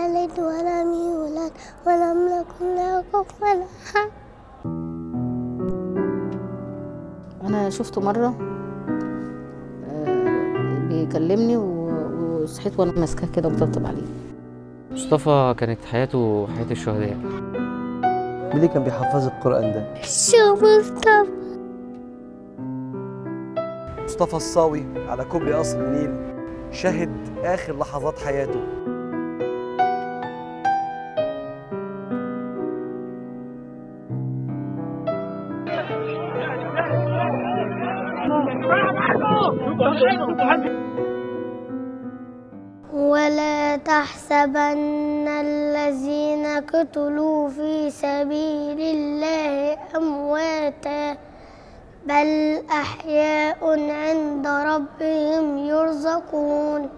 يلد ولم يولد ولم يكن له كفوا أحد انا شفته مره آه، بيكلمني و- وصحيت وانا ماسكاه كده وبطبطب عليه مصطفى كانت حياته حياة الشهداء مين اللي كان بيحفظ القرآن ده؟ شو مصطفى مصطفى الصاوي على كوبري قصر النيل شهد آخر لحظات حياته ولا تحسبن الذين قتلوا في سبيل الله أمواتا بل أحياء عند ربهم يرزقون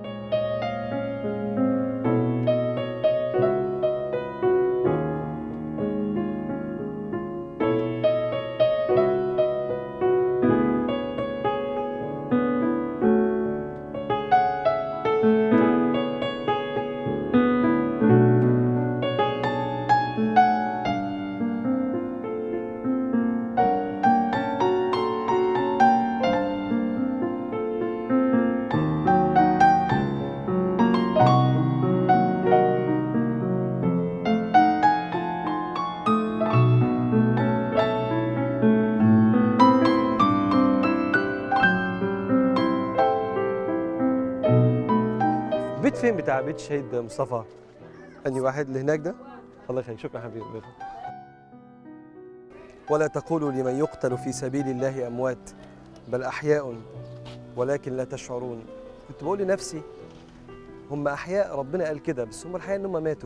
بيت فين بتاع بيت شهيد مصطفى؟ أني واحد اللي هناك ده؟ الله يخليك شكرا حبيبي ولا تقولوا لمن يقتل في سبيل الله أموات بل أحياء ولكن لا تشعرون كنت بقول لنفسي هم أحياء ربنا قال كده بس هم الحقيقة إن هم ماتوا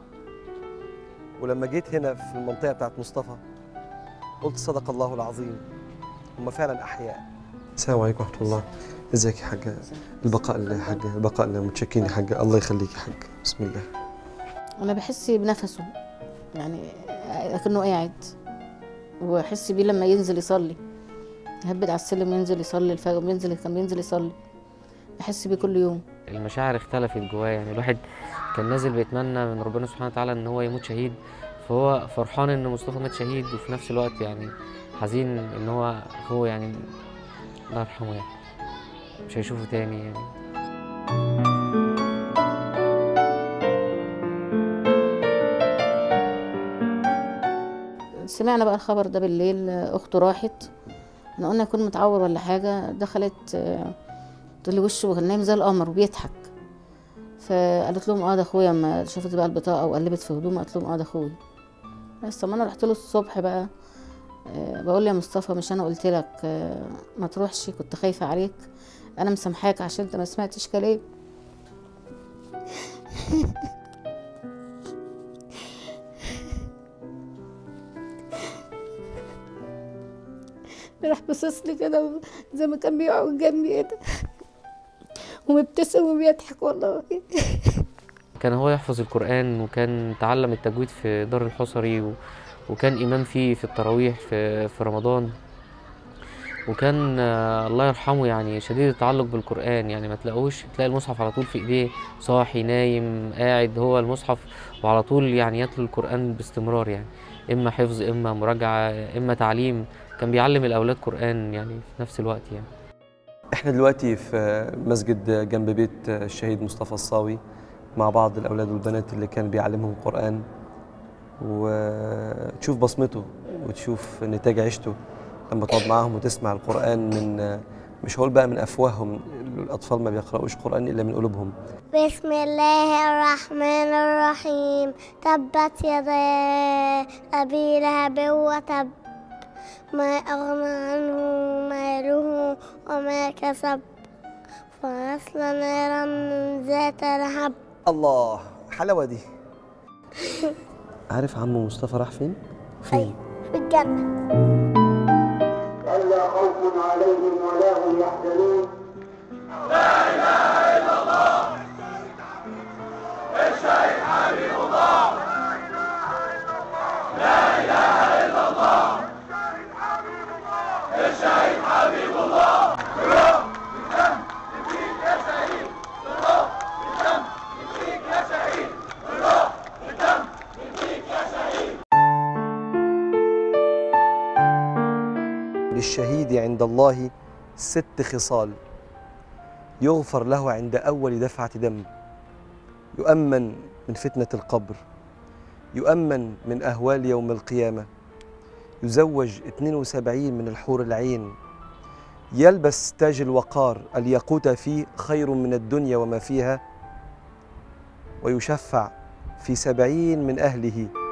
ولما جيت هنا في المنطقة بتاعت مصطفى قلت صدق الله العظيم هم فعلا أحياء السلام عليكم ورحمة الله ازيك يا حاجة البقاء لله يا حاجة البقاء لله متشكرين يا حاجة الله يخليك يا حاجة بسم الله انا بحس بنفسه يعني لكنه قاعد واحس بيه لما ينزل يصلي يهبد على السلم وينزل يصلي الفجر وينزل كان بينزل يصلي بحس بيه كل يوم المشاعر اختلفت جواه يعني الواحد كان نازل بيتمنى من ربنا سبحانه وتعالى ان هو يموت شهيد فهو فرحان ان مصطفى مات شهيد وفي نفس الوقت يعني حزين ان هو هو يعني الله يرحمه يعني مش هيشوفه تاني يعني سمعنا بقى الخبر ده بالليل اخته راحت احنا قلنا يكون متعور ولا حاجه دخلت آه، تقول لي وشه كان نايم زي القمر وبيضحك فقالت لهم اه ده اخويا اما شافت بقى البطاقه وقلبت في هدومه قالت لهم اه ده اخويا بس اما انا رحت له الصبح بقى آه، بقول له يا مصطفى مش انا قلت لك آه، ما تروحش كنت خايفه عليك انا مسامحاك عشان انت ما سمعتش كلامي راح بصص لي كده زي ما كان بيقعد جنبي كده ومبتسم وبيضحك والله كان هو يحفظ القرآن وكان تعلم التجويد في دار الحصري و... وكان إمام فيه في التراويح في, في رمضان وكان آه، الله يرحمه يعني شديد التعلق بالقرآن يعني ما تلاقوش تلاقي المصحف على طول في إيديه صاحي نايم قاعد هو المصحف وعلى طول يعني يتلو القرآن باستمرار يعني إما حفظ إما مراجعة إما تعليم كان بيعلم الأولاد قرآن يعني في نفس الوقت يعني احنا دلوقتي في مسجد جنب بيت الشهيد مصطفى الصاوي مع بعض الاولاد والبنات اللي كان بيعلمهم قران وتشوف بصمته وتشوف نتاج عيشته لما تقعد معاهم وتسمع القران من مش هقول بقى من افواههم الاطفال ما بيقراوش قران الا من قلوبهم بسم الله الرحمن الرحيم تبت يدا أبي لهب وتب ما أغنى عنه ماله وما كسب فيصلى نارا ذات لهب الله حلاوه دي عارف عمو مصطفى راح فين؟ فين؟ أيوة في الجنة ألا خوف عليهم ولا هم يحزنون للشهيد عند الله ست خصال يغفر له عند أول دفعة دم يؤمن من فتنة القبر يؤمن من أهوال يوم القيامة يزوج 72 من الحور العين يلبس تاج الوقار الياقوت فيه خير من الدنيا وما فيها ويشفع في سبعين من أهله